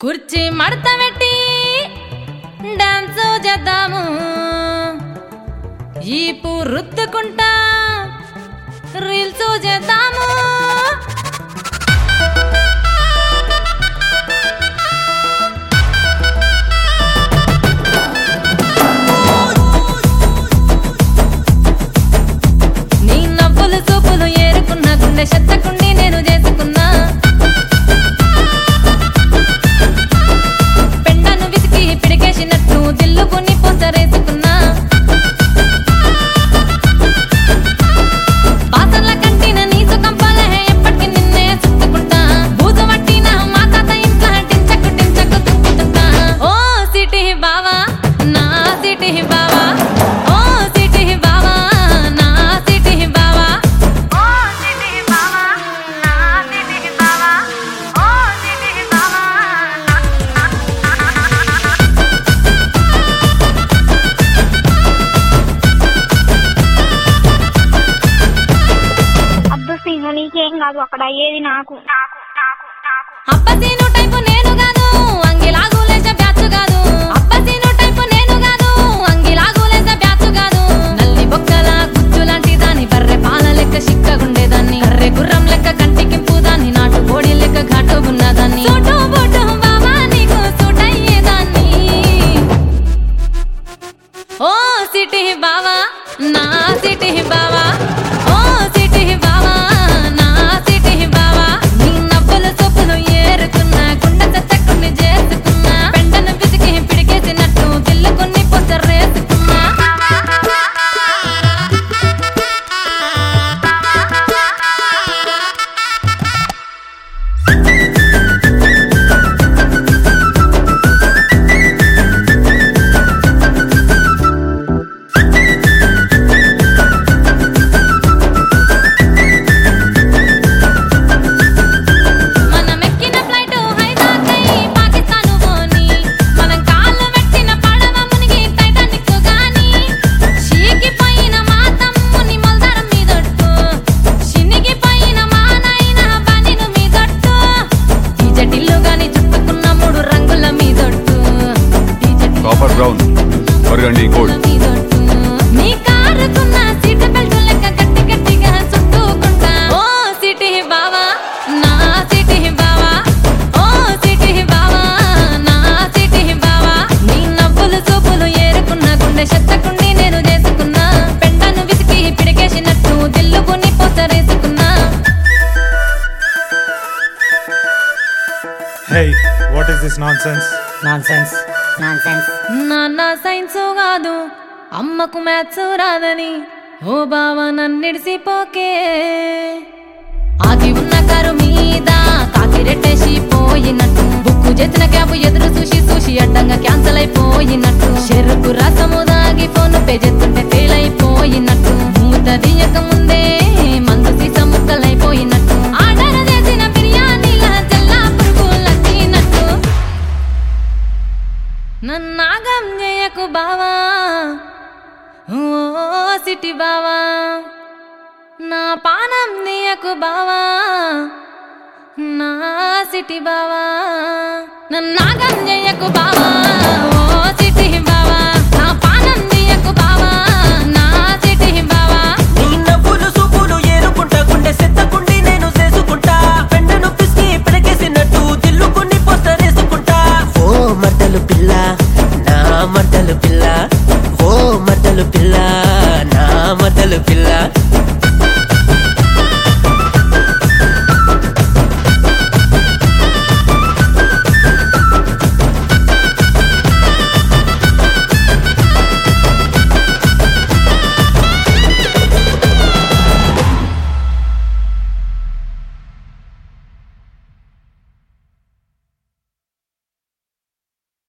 కుర్చీ మడత పెట్టి డాన్స్ చేద్దాము ఈపు రుద్దుకుంటా రీల్స్ చేద్దాము నీ నవ్వులు చూపులు ఏరుకున్న గుండె చెత్తకుండి నేను చేసుకున్నా పెండను విసికి పిడికేసినట్టు దిల్లుకుని పొసరేసుకున్నా వాసనల కంటిన నీ సుఖం పోలే ఎప్పటికీ నిన్నే చుట్టుకుంటా బూజు పట్టిన మా తాత ఇంట్లో టించకు టించకు దుక్కుతుంటా ఓ సిటీ బావా నా సిటీ బావా ఓ సిటీ బావా నా సిటీ బావా ఓ సిటీ బావా నా సిటీ బావా ఓ సిటీ బావా అబ్బా సింహ నీకేం కాదు అక్కడ అయ్యేది నాకు నాకు నాకు నాకు అప్పసీను టైపు నేను కాదు అంగిలాగు లేచ బ్యాచ్ కాదు అప్పసీను టైపు నేను కాదు అంగిలాగు లేచ బ్యాచ్ కాదు నల్లి బొక్కల గుజ్జు లాంటి దాని బర్రె పాల లెక్క చిక్కగుండేదాన్ని కర్రె గుర్రం లెక్క కంటికింపు దాన్ని నాటు కోడి లెక్క ఘాటు ఉన్నదాన్ని సూటు బూటు బావా నీకు సూట్ అయ్యేదాన్ని ఓ సిటీ బావా నా సిటీ బావా ఓ సిటీ బావా నా సిటీ బావా నీ నవ్వుల సొప్పులు ఏరుకున్నా గుండె చచ్చకుని చేసుకున్నా పెండను పిసికి పిడికేసినట్టు దిల్లుకుని పొసరేసుకున్నా మనం ఎక్కిన ఫ్లైట్ హైజాక్ అయి పాకిస్తాన్ పోని మనం కాళ్ళు పెట్టిన పడవ మునిగి టైటానిక్ గాని షీకిపోయిన మా తమ్ముని మొల్దారం మీదొట్టు శినిగిపోయిన మా నాయన బనిను మీదొట్టు డీజటిల్లు గాని చుట్టుకున్న మూడు రంగుల మీదొట్టు కాపర్ బ్రౌన్ బర్గండి గోల్డ్ మీదొట్టు నీ కారుకున్న సీట్ బెల్ట్ లెక్క గట్టి గట్టిగా చుట్టుకుంటా ఓ సిటీ బావా నా సిటీ బావా ఓ సిటీ బావా నా సిటీ బావా నీ నవ్వులు చూపులు ఏరుకున్న గుండె చెత్తకుండి నేను చేసుకున్నా పెండను విసికి పిడికేసినట్టు దిల్లుకుని పొసరేసుకున్నా Hey, what is this nonsense? nonsense nonsense నాన్న సైన్స్ కాదు అమ్మకు మ్యాథ్స్ రాదని ఓ బావ నన్నిడిసిపోకే ఆగి ఉన్న కారు మీద కాకి రెట్టేసి పోయినట్టు బుక్కు చేసిన క్యాబ్ ఎదురు చూసి చూసి అడ్డంగా క్యాన్సల్ అయిపోయినట్టు చెరుకు రసము దాగి ఫోన్ పే చేస్తుంటే ఫెయిల్ అయిపోయినట్టు మూత తీయక ముందే మందు సీస ముక్కలైపోయినట్టు ఆర్డర్ చేసిన బిర్యానీల జల్లా పురుగులచ్చినట్టు నన్నాగం చేయకు బావా ఓ సిటీ బావా నా పానం నీయకు బావా నా సిటీ బావా నన్నాగం చేయకు బావా